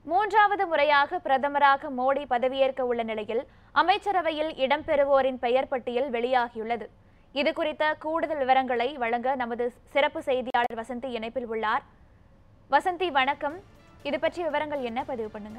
மூன்றாவது முறையாக பிரதமராக மோடி பதவியேற்க உள்ள நிலையில் அமைச்சரவையில் இடம்பெறுவோரின் பெயர் பட்டியல் வெளியாகியுள்ளது இது குறித்த கூடுதல் விவரங்களை வழங்க நமது சிறப்பு செய்தியாளர் வசந்தி இணைப்பில் உள்ளார் வசந்தி வணக்கம் இது பற்றிய விவரங்கள் என்ன பதிவு பண்ணுங்க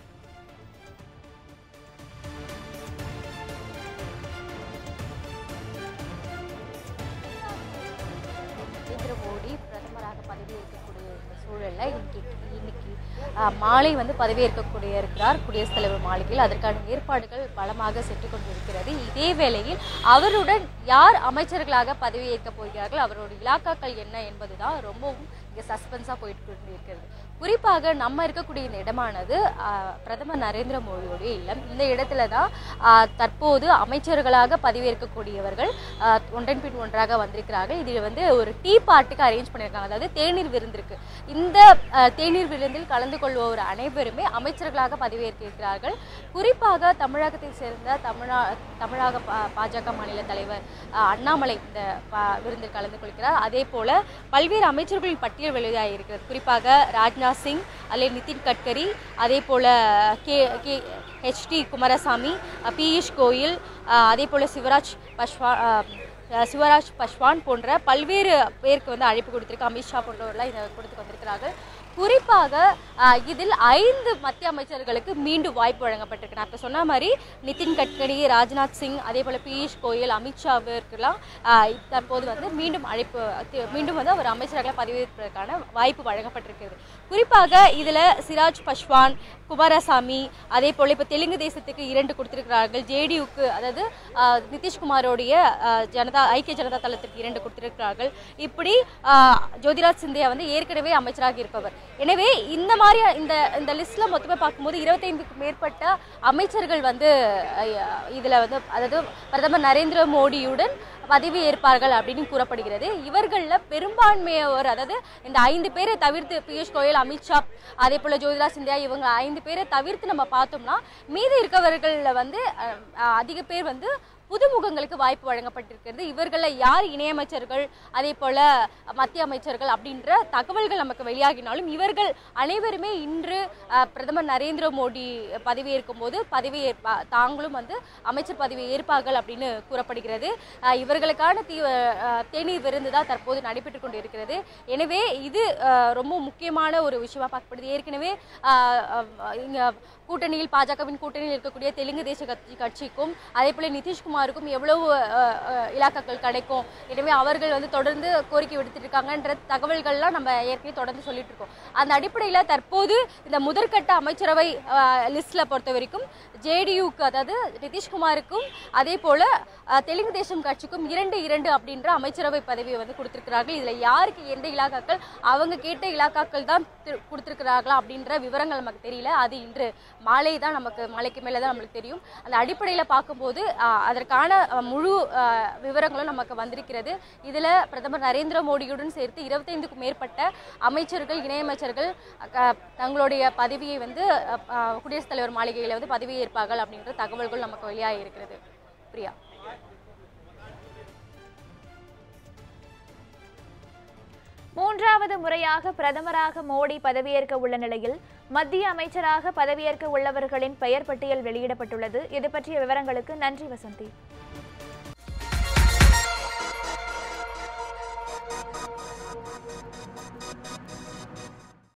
நரேந்திர மோடி பிரதமராக பதவியேற்கக்கூடிய இந்த சூழல்ல இன்னைக்கு இன்னைக்கு ஆஹ், மாலை வந்து பதவியேற்கக்கூடிய இருக்கிறார் குடியரசுத் தலைவர் மாளிகையில் அதற்கான ஏற்பாடுகள் பலமாக சென்று கொண்டிருக்கிறது இதே வேளையில் அவருடன் யார் அமைச்சர்களாக பதவியேற்க போகிறார்கள் அவருடைய இலாக்காக்கள் என்ன என்பதுதான் ரொம்பவும் இங்கே சஸ்பென்ஸாக போயிட்டு கொண்டிருக்கிறது குறிப்பாக நம்ம இருக்கக்கூடிய இந்த இடமானது ஆஹ், பிரதமர் நரேந்திர மோடியுடைய இல்லம் இந்த இடத்துல தான் ஆஹ், தற்போது அமைச்சர்களாக பதவியேற்கக்கூடியவர்கள் ஆஹ், ஒன்றன் பின் ஒன்றாக வந்திருக்கிறார்கள் இதில் வந்து ஒரு டீ பார்ட்டிக்கு அரேஞ்ச் பண்ணியிருக்காங்க அதாவது தேநீர் விருந்திருக்கு இந்த ஆஹ், தேநீர் விருந்தில் கலந்து கொள்வோர் அனைவருமே அமைச்சர்களாக பதவியேற்கிறார்கள் குறிப்பாக தமிழகத்தை சேர்ந்த தமிழா தமிழக பா- பாஜக மாநில தலைவர் ஆஹ், அண்ணாமலை இந்த ப- விருந்தில் கலந்து கொள்கிறார் அதே போல பல்வேறு அமைச்சர்களின் பட்டியல் வெளியாகியிருக்கிறது குறிப்பாக ராஜ்நாத் சிங் அல்லே நிதின் கட்கரி அதே போல கே கே ஹெச்டி குமாரசாமி அஹ், பியூஷ் கோயல் அஹ், அதே போல சிவராஜ் பஷ்வா அஹ், அஹ், சிவராஜ் பஸ்வான் போன்ற பல்வேறு பேருக்கு வந்து அழைப்பு கொடுத்திருக்கு அமித்ஷா போன்றவர்கள்லாம் இதை கொடுத்து வந்திருக்கிறார்கள் குறிப்பாக அஹ், இதில் ஐந்து மத்திய அமைச்சர்களுக்கு மீண்டும் வாய்ப்பு வழங்கப்பட்டிருக்கு நான் இப்போ சொன்ன மாதிரி நிதின் கட்கரி ராஜ்நாத் சிங் அதே போல் பியூஷ் கோயல் அமித்ஷாவிற்கெல்லாம் அஹ், தற்போது வந்து மீண்டும் அழைப்பு தி- மீண்டும் வந்து அவர் அமைச்சர்களாக பதவியேற்பதற்கான வாய்ப்பு வழங்கப்பட்டிருக்கிறது குறிப்பாக இதில் சிராஜ் பஸ்வான் குமாரசாமி அதே போல் இப்போ தெலுங்கு தேசத்துக்கு இரண்டு கொடுத்திருக்கிறார்கள் ஜேடியுக்கு அதாவது அஹ், நிதிஷ்குமாரோடைய அஹ், ஜனதா ஐக்கிய ஜனதா தளத்திற்கு இரண்டு கொடுத்திருக்கிறார்கள் இப்படி அஹ், ஜோதிராஜ் சிந்தியா வந்து ஏற்கனவே அமைச்சராக இருப்பவர் எனவே இந்த மாதிரி இந்த இந்த லிஸ்ட்ல மொத்தமே பார்க்கும்போது இருபத்தைந்துக்கு மேற்பட்ட அமைச்சர்கள் வந்து அஹ், இதுல வந்து அதாவது பிரதமர் நரேந்திர மோடியுடன் பதவி ஏற்பார்கள் அப்படின்னு கூறப்படுகிறது இவர்களில் பெரும்பான்மையோர் அதாவது இந்த ஐந்து பேரை தவிர்த்து பியூஷ் கோயல் அமித்ஷா அதே போல ஜோதிராஜ் சிந்தியா இவங்க ஐந்து பேரை தவிர்த்து நம்ம பார்த்தோம்னா மீதி இருக்கவர்களில் வந்து அஹ், அஹ், அதிக பேர் வந்து புதுமுகங்களுக்கு வாய்ப்பு வழங்கப்பட்டிருக்கிறது இவர்களில் யார் இணையமைச்சர்கள் அதே போல மத்திய அமைச்சர்கள் அப்படின்ற தகவல்கள் நமக்கு வெளியாகினாலும் இவர்கள் அனைவருமே இன்று அஹ், பிரதமர் நரேந்திர மோடி பதவியேற்கும் போது பதவி ஏற்பா தாங்களும் வந்து அமைச்சர் பதவி ஏற்பார்கள் அப்படின்னு கூறப்படுகிறது அஹ், இவர்களுக்கான தீ அஹ், தேநீர் விருந்து தான் தற்போது நடைபெற்று கொண்டு இருக்கிறது எனவே இது அஹ், ரொம்ப முக்கியமான ஒரு விஷயமா பார்க்கப்படுது ஏற்கனவே அஹ், அஹ், இங்க கூட்டணியில் பாஜகவின் கூட்டணியில் இருக்கக்கூடிய தெலுங்கு தேச கட்சி கட்சிக்கும் அதே போல நிதிஷ்குமாருக்கும் எவ்வளவு அஹ், அஹ், இலாக்காக்கள் கிடைக்கும் எனவே அவர்கள் வந்து தொடர்ந்து கோரிக்கை விடுத்துட்டு இருக்காங்கன்ற தகவல்கள்லாம் நம்ம ஏற்கனவே தொடர்ந்து சொல்லிட்டு இருக்கோம் அந்த அடிப்படையில் தற்போது இந்த முதற்கட்ட அமைச்சரவை லிஸ்ட்ல பொறுத்த வரைக்கும் ஜேடியுக்கு அதாவது நிதிஷ்குமாருக்கும் அதே போல அஹ், தெலுங்கு தேசம் கட்சிக்கும் இரண்டு இரண்டு அப்படின்ற அமைச்சரவை பதவியை வந்து கொடுத்திருக்கிறார்கள் இதுல யாருக்கு எந்த இலாக்காக்கள் அவங்க கேட்ட இலாக்காக்கள் தான் தி- கொடுத்திருக்கிறார்களா அப்படின்ற விவரங்கள் நமக்கு தெரியல அது இன்று மாலை தான் நமக்கு மாலைக்கு மேலே தான் நம்மளுக்கு தெரியும் அந்த அடிப்படையில் பார்க்கும்போது அஹ், அதற்கான அஹ், முழு அஹ், விவரங்களும் நமக்கு வந்திருக்கிறது இதில் பிரதமர் நரேந்திர மோடியுடன் சேர்த்து இருபத்தைந்துக்கும் மேற்பட்ட அமைச்சர்கள் இணையமைச்சர்கள் அஹ், தங்களுடைய பதவியை வந்து அஹ், அஹ், குடியரசுத் தலைவர் மாளிகையில் வந்து பதவி ஏற்பார்கள் அப்படின்ற தகவல்கள் நமக்கு வெளியாகி இருக்கிறது பிரியா மூன்றாவது முறையாக பிரதமராக மோடி பதவியேற்க உள்ள நிலையில் மத்திய அமைச்சராக பதவியேற்க உள்ளவர்களின் பெயர் பட்டியல் வெளியிடப்பட்டுள்ளது இது பற்றிய விவரங்களுக்கு நன்றி வசந்தி